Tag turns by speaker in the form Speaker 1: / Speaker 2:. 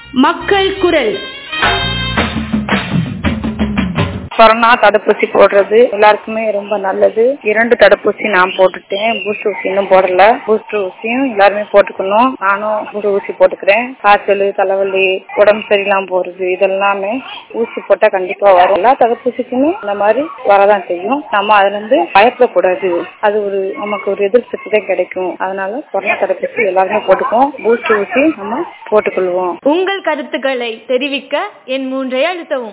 Speaker 1: மக்கள் குரல்
Speaker 2: கொரோனா தடுப்பூசி போடுறது எல்லாருக்குமே ரொம்ப நல்லது இரண்டு தடுப்பூசி நான் போட்டுட்டேன் பூஸ்டர் ஊசி இன்னும் போடல பூஸ்டர் ஊசியும் எல்லாருமே போட்டுக்கணும் நானும் பூஸ்டர் ஊசி போட்டுக்கிறேன் காய்ச்சல் தலைவலி உடம்பு சரியில்லாம போறது இதெல்லாமே ஊசி போட்டா கண்டிப்பா வரும் எல்லா தடுப்பூசிக்குமே இந்த மாதிரி வரதான் செய்யும் நம்ம அதுல இருந்து பயப்படக்கூடாது அது ஒரு நமக்கு ஒரு எதிர்ப்பு சக்தி தான் கிடைக்கும் அதனால கொரோனா தடுப்பூசி எல்லாருமே போட்டுக்குவோம் பூஸ்டர் ஊசி நம்ம போட்டுக்கொள்வோம்
Speaker 1: உங்கள் கருத்துக்களை தெரிவிக்க என் மூன்றை அழுத்தவும்